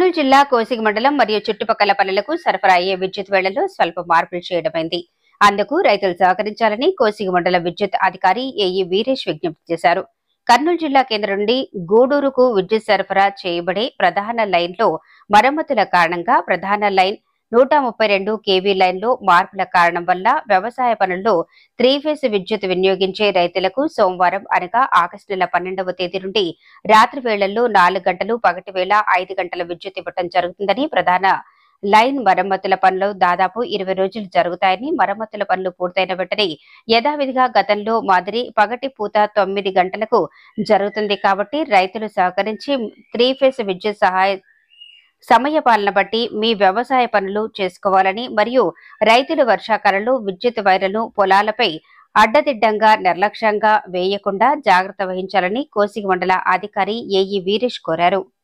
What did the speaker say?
కర్నూలు జిల్లా కోసిగి మండలం మరియు చుట్టుపక్కల పల్లెలకు సరఫరా అయ్యే విద్యుత్ వేళల్లో స్వల్ప మార్పులు చేయడమైంది అందుకు రైతులు సహకరించాలని కోసిగి మండల విద్యుత్ అధికారి ఏఈ వీరేష్ విజ్ఞప్తి చేశారు కర్నూలు జిల్లా కేంద్రం నుండి గూడూరుకు విద్యుత్ సరఫరా చేయబడే ప్రధాన లైన్లో మరమ్మతుల కారణంగా ప్రధాన లైన్ నూట ముప్పై రెండు కేవీ లైన్లో మార్పుల కారణం వల్ల వ్యవసాయ పనుల్లో త్రీ ఫేజ్ విద్యుత్ వినియోగించే రైతులకు సోమవారం అనగా ఆగస్టు నెల పన్నెండవ తేదీ నుండి రాత్రి వేళల్లో నాలుగు గంటలు పగటి వేళ ఐదు గంటల విద్యుత్ ఇవ్వడం జరుగుతుందని ప్రధాన లైన్ మరమ్మతుల పనులు దాదాపు ఇరవై రోజులు జరుగుతాయని మరమ్మతుల పనులు పూర్తయిన వెంటనే యథావిధిగా గతంలో మాదిరి పగటి పూత తొమ్మిది గంటలకు జరుగుతుంది కాబట్టి రైతులు సహకరించి త్రీ ఫేజ్ విద్యుత్ సహాయ సమయ పాలన బట్టి మీ వ్యవసాయ పనులు చేసుకోవాలని మరియు రైతులు వర్షాకాలంలో విద్యుత్ వైర్లను పొలాలపై అడ్డదిడ్డంగా నిర్లక్ష్యంగా వేయకుండా జాగ్రత్త వహించాలని కోసిగి మండల అధికారి ఏఈ వీరేష్ కోరారు